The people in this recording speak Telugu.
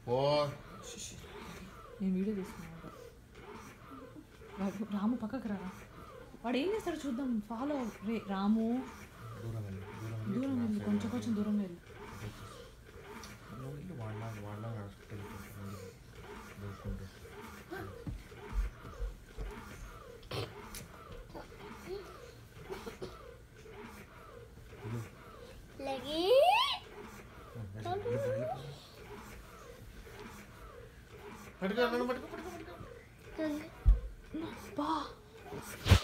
ఓ నేను వీడియో తీసుకున్నాను వాడు రాము పక్కకు రా వాడు ఏం చేస్తాడో చూద్దాం ఫాలో రే రాము దూరం వెళ్ళి దూరం దూరం వెళ్ళి కొంచెం కొంచెం దూరం వెళ్ళి నువ్వు ఇల్లు వాడినా వాడినా నడుచుకుంటూ వెళ్ళిపోతుంది దూసుకుంటూ లగి పట్టుకో నన్ను పట్టుకో పట్టుకో పట్టుకో బా